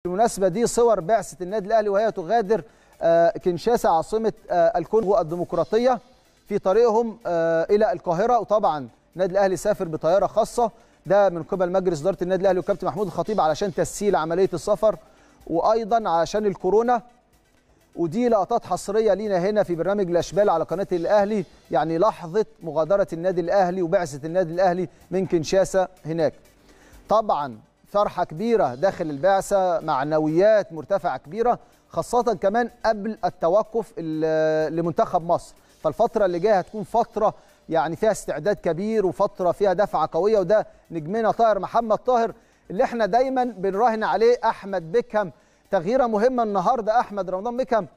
بالمناسبه دي صور بعثه النادي الاهلي وهي تغادر كنشاسا عاصمه الكونغو الديمقراطيه في طريقهم الى القاهره وطبعا النادي الاهلي سافر بطياره خاصه ده من قبل مجلس اداره النادي الاهلي والكابتن محمود الخطيب علشان تسهيل عمليه السفر وايضا علشان الكورونا ودي لقطات حصريه لينا هنا في برنامج الاشبال على قناه الاهلي يعني لحظه مغادره النادي الاهلي وبعثه النادي الاهلي من كنشاسا هناك طبعا فرحه كبيره داخل البعثه معنويات مرتفعه كبيره خاصه كمان قبل التوقف لمنتخب مصر فالفتره اللي جايه هتكون فتره يعني فيها استعداد كبير وفتره فيها دفعه قويه وده نجمنا طاهر محمد طاهر اللي احنا دايما بنراهن عليه احمد بيكهام تغييره مهمه النهارده احمد رمضان بيكهام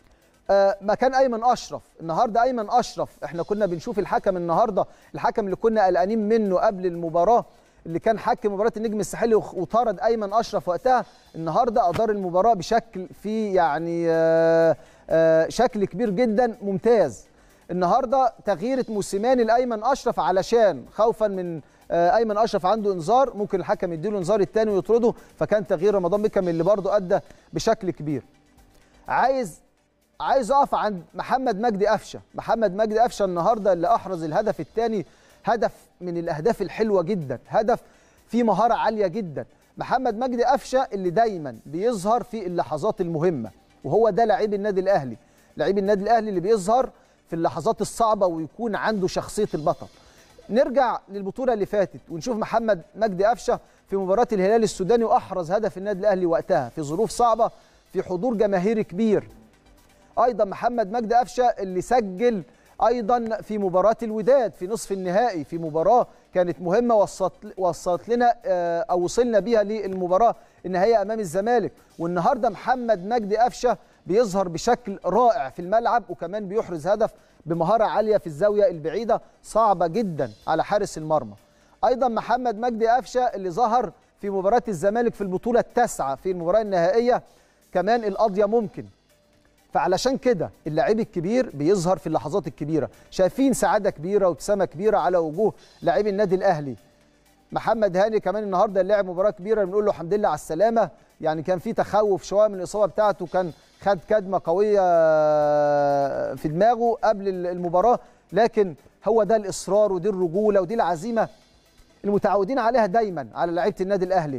آه مكان ايمن اشرف النهارده ايمن اشرف احنا كنا بنشوف الحكم النهارده الحكم اللي كنا قلقانين منه قبل المباراه اللي كان حكم مباراه النجم الساحلي وطرد ايمن اشرف وقتها النهارده ادار المباراه بشكل في يعني آه آه شكل كبير جدا ممتاز النهارده تغييره موسيماني لايمن اشرف علشان خوفا من ايمن اشرف عنده انذار ممكن الحكم يديله انذار الثاني ويطرده فكان تغيير رمضان بيكهام اللي برضه ادى بشكل كبير عايز عايز اقف عند محمد مجدي قفشه محمد مجدي قفشه النهارده اللي احرز الهدف الثاني هدف من الاهداف الحلوه جدا هدف فيه مهاره عاليه جدا محمد مجدي قفشه اللي دايما بيظهر في اللحظات المهمه وهو ده لعيب النادي الاهلي لعيب النادي الاهلي اللي بيظهر في اللحظات الصعبه ويكون عنده شخصيه البطل نرجع للبطوله اللي فاتت ونشوف محمد مجدي قفشه في مباراه الهلال السوداني واحرز هدف النادي الاهلي وقتها في ظروف صعبه في حضور جماهيري كبير ايضا محمد مجدي قفشه اللي سجل ايضا في مباراه الوداد في نصف النهائي في مباراه كانت مهمه وصلت وصلت لنا او وصلنا بيها للمباراه النهائيه امام الزمالك والنهارده محمد مجدي قفشه بيظهر بشكل رائع في الملعب وكمان بيحرز هدف بمهاره عاليه في الزاويه البعيده صعبه جدا على حارس المرمى ايضا محمد مجدي قفشه اللي ظهر في مباراه الزمالك في البطوله التاسعه في المباراه النهائيه كمان القضيه ممكن فعلشان كده اللعيب الكبير بيظهر في اللحظات الكبيره شايفين سعاده كبيره وابتسامه كبيره على وجوه لاعبي النادي الاهلي محمد هاني كمان النهارده لعب مباراه كبيره بنقول له الحمد لله على السلامه يعني كان في تخوف شويه من الاصابه بتاعته كان خد كدمه قويه في دماغه قبل المباراه لكن هو ده الاصرار ودي الرجوله ودي العزيمه المتعودين عليها دايما على لعيبه النادي الاهلي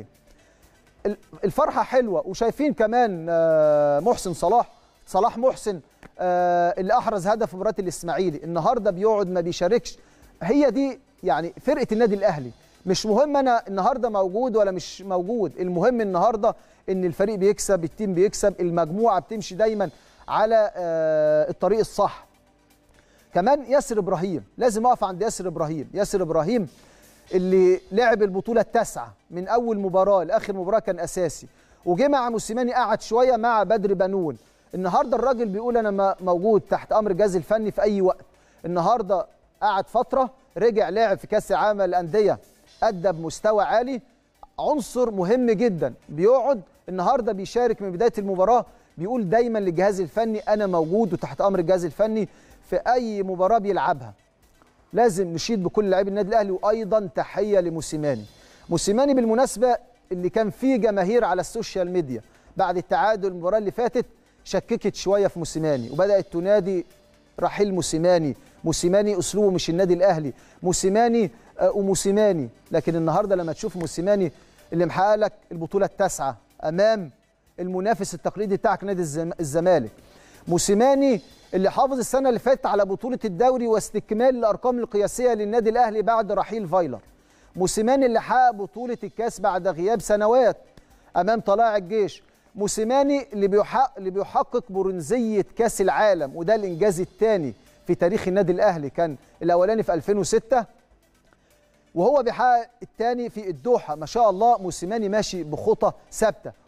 الفرحه حلوه وشايفين كمان محسن صلاح صلاح محسن اللي احرز هدف مباراه الاسماعيلي النهارده بيقعد ما بيشاركش هي دي يعني فرقه النادي الاهلي مش مهم انا النهارده موجود ولا مش موجود المهم النهارده ان الفريق بيكسب التيم بيكسب المجموعه بتمشي دايما على الطريق الصح كمان ياسر ابراهيم لازم اقف عند ياسر ابراهيم ياسر ابراهيم اللي لعب البطوله التاسعه من اول مباراه لاخر مباراه كان اساسي وجه مع موسيماني قعد شويه مع بدر بنون النهارده الراجل بيقول انا موجود تحت امر الجهاز الفني في اي وقت النهارده قعد فتره رجع لعب في كاس العالم للانديه ادى بمستوى عالي عنصر مهم جدا بيقعد النهارده بيشارك من بدايه المباراه بيقول دايما للجهاز الفني انا موجود وتحت امر الجهاز الفني في اي مباراه بيلعبها لازم نشيد بكل لاعبي النادي الاهلي وايضا تحيه لموسيماني موسيماني بالمناسبه اللي كان فيه جماهير على السوشيال ميديا بعد التعادل المباراه اللي فاتت شككت شويه في موسيماني وبدات تنادي رحيل موسيماني موسيماني اسلوبه مش النادي الاهلي موسيماني وموسيماني لكن النهارده لما تشوف موسيماني اللي محقق لك البطوله التاسعه امام المنافس التقليدي بتاعك نادي الزمالك موسيماني اللي حافظ السنه اللي فاتت على بطوله الدوري واستكمال الارقام القياسيه للنادي الاهلي بعد رحيل فايلر موسيماني اللي حقق بطوله الكاس بعد غياب سنوات امام طلائع الجيش موسيماني اللي بيحقق اللي بيحقق برونزيه كاس العالم وده الانجاز الثاني في تاريخ النادي الاهلي كان الاولاني في 2006 وهو بيحقق الثاني في الدوحه ما شاء الله موسيماني ماشي بخطى ثابته